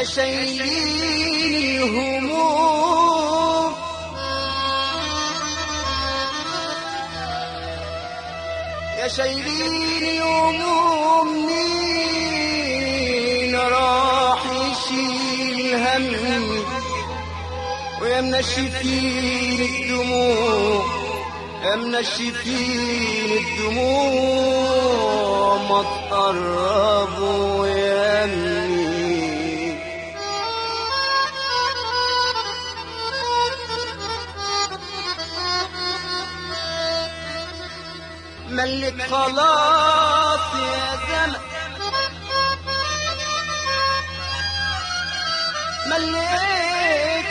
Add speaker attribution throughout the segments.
Speaker 1: يا شايلين الهموم يا شايلين الهموم مين راح يشيل هم ويا منشفين الدموع يا منشفين الدموع ما تقربوا يا مني ملك خلاص يا زمن ملك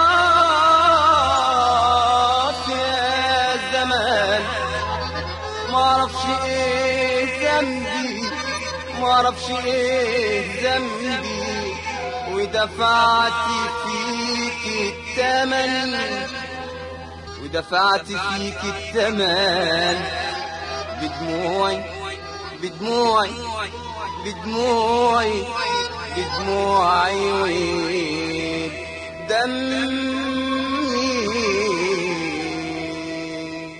Speaker 1: خلاص يا زمان ما اعرفش ايه ذنبي ما اعرفش ايه ذنبي ودفعت فيك الثمن ودفعت فيك الثمن بدموعي بدموعي بدموعي بدموعي ودمي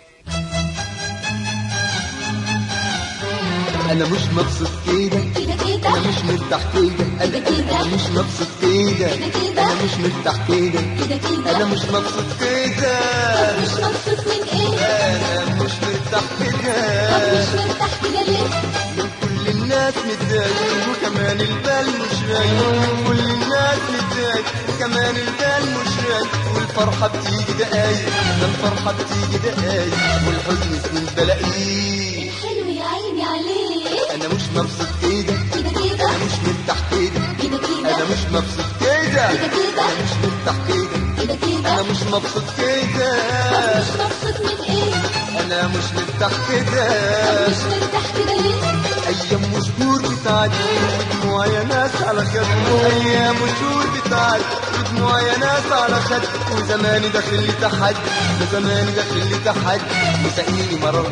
Speaker 2: انا مش مبسوط كده
Speaker 3: كده كده
Speaker 2: انا مش مرتاح كده انا انا مش مبسوط كده انا مش مرتاح كده
Speaker 3: كده كده
Speaker 2: انا مش مبسوط كده
Speaker 3: مش مبسوط من ايه
Speaker 2: انا مش مرتاح
Speaker 3: طب
Speaker 2: كده
Speaker 3: مش مرتاح كده ليه
Speaker 2: من كل الناس متضايق وكمان البال مش رايق كل الناس متضايق وكمان البال مش رايق والفرحة بتيجي دقايق ده الفرحة بتيجي دقايق والحزن سنين بلاقيه
Speaker 3: حلو يا عيني عليه
Speaker 2: انا مش مبسوط كده
Speaker 3: كده كده
Speaker 2: انا مش مرتاح كده
Speaker 3: كده
Speaker 2: انا
Speaker 3: كده
Speaker 2: مش مبسوط كده
Speaker 3: كده كده.
Speaker 2: انا مش مرتاح كده
Speaker 3: كده كده
Speaker 2: انا مش مبسوط كده
Speaker 3: طب مش مبسوط من ايه
Speaker 2: انا مش مرتاح كده
Speaker 3: طب مش مرتاح كده ليه
Speaker 2: ايام وشهور بتعدي ودموع يا ناس على خد ايام وشهور بتعدي ودموع يا ناس على خد وزماني داخل لي تحدي ده زماني داخل لي تحدي وسقيني مرار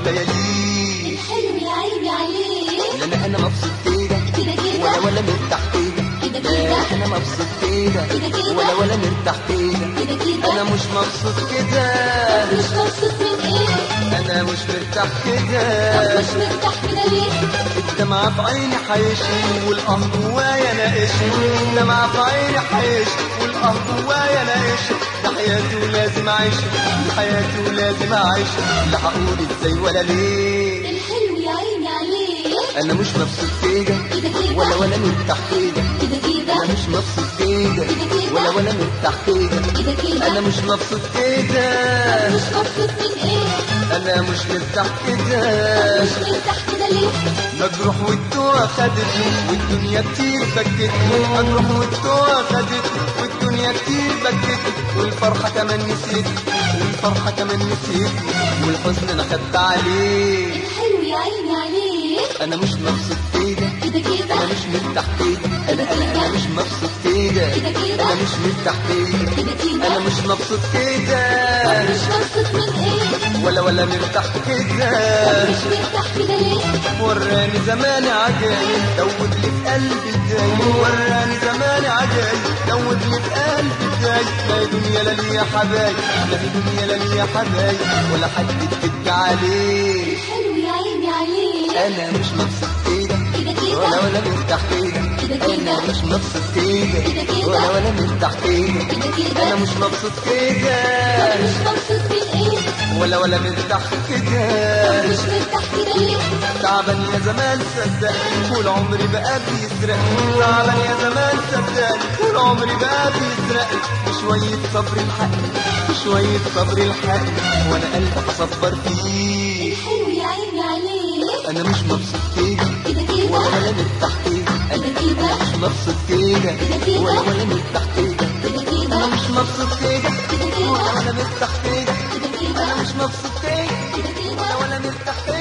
Speaker 2: ليالي
Speaker 3: حلو يا عيني عليه
Speaker 2: لا انا انا مبسوط كده
Speaker 3: كده كده
Speaker 2: ولا ولا مرتاح كده
Speaker 3: كده
Speaker 2: لا
Speaker 3: كده
Speaker 2: انا مبسوط كده
Speaker 3: كده كده.
Speaker 2: ولا ولا مرتاح كده
Speaker 3: كده كده
Speaker 2: انا مش مبسوط كده
Speaker 3: مش مبسوط من ايه
Speaker 2: انا مش مرتاح كده
Speaker 3: طب مش مرتاح كده ليه
Speaker 2: الدمعة في عيني حيشي والقهر جوايا ناقشي الدمعة في عيني حيشي والقهر جوايا ناقشي ده حياتي ولازم اعيشها دي حياتي ولازم اعيشها لا هقول ازاي ولا ليه
Speaker 3: الحلو يا عيني عليه
Speaker 2: انا مش مبسوط كده
Speaker 3: كده كده
Speaker 2: ولا ولا مرتاح كده
Speaker 3: كده كده
Speaker 2: انا مش مبسوط كده ولا ولا مرتاح كده
Speaker 3: كده كده
Speaker 2: انا مش مبسوط كده
Speaker 3: مش مبسوط من ايه
Speaker 2: انا مش مرتاح كده
Speaker 3: مش مرتاح كده ليه
Speaker 2: مجروح والدوا خدتني والدنيا كتير بكتني مجروح والدوا خدتني والدنيا كتير بكتني والفرحة كمان نسيتني والفرحة كمان نسيتني والحزن انا خدت عليه
Speaker 3: الحلو يا عيني عليه
Speaker 2: انا مش مبسوط كده
Speaker 3: كده كده
Speaker 2: انا مش مرتاح كده انا انا انا مش مبسوط كده انا مش مرتاح كده
Speaker 3: كده كده
Speaker 2: انا مش مبسوط كده
Speaker 3: مش مبسوط من ايه
Speaker 2: ولا ولا مرتاح كده
Speaker 3: مش مرتاح كده ليه
Speaker 2: وراني زماني عجايب دوب لي في قلبي الدايب وراني زماني عجايب دوب لي في قلبي الدايب لا هي دنيا لا ليا حبايب لا هي دنيا لا ليا حبايب ولا حد تبكي عليه
Speaker 3: الحلو يا عيني عليه
Speaker 2: انا مش مبسوط كده
Speaker 3: كده كده
Speaker 2: ولا ولا مرتاح كده
Speaker 3: كده كده.
Speaker 2: انا مش مبسوط كده
Speaker 3: كده كده.
Speaker 2: ولا ولا مرتاح كده
Speaker 3: كده كده.
Speaker 2: انا مش مبسوط كده
Speaker 3: مش مبسوط من ايه
Speaker 2: ولا ولا مرتاح كده
Speaker 3: مش مرتاح كده ليه
Speaker 2: تعبان يا زمان صدقني طول عمري بقى بيسرقني تعبان يا زمان صدقني طول عمري بقى بيسرقني بشوية صبر الحقني بشوية صبر الحقني وانا قلبي هصبر فيه
Speaker 3: الحلو يا عيني عليه
Speaker 2: انا مش مبسوط كده
Speaker 3: كده كده
Speaker 2: ولا ولا مرتاح كده انا
Speaker 3: كده كده
Speaker 2: مش مبسوط كده
Speaker 3: كده.
Speaker 2: ولا ولا مرتاح كده
Speaker 3: كده
Speaker 2: انا
Speaker 3: كده
Speaker 2: مش مبسوط كده
Speaker 3: كده كده
Speaker 2: ولا ولا مرتاح كده
Speaker 3: كده
Speaker 2: انا
Speaker 3: كده
Speaker 2: مش مبسوط كده
Speaker 3: كده كده
Speaker 2: ولا ولا مرتاح كده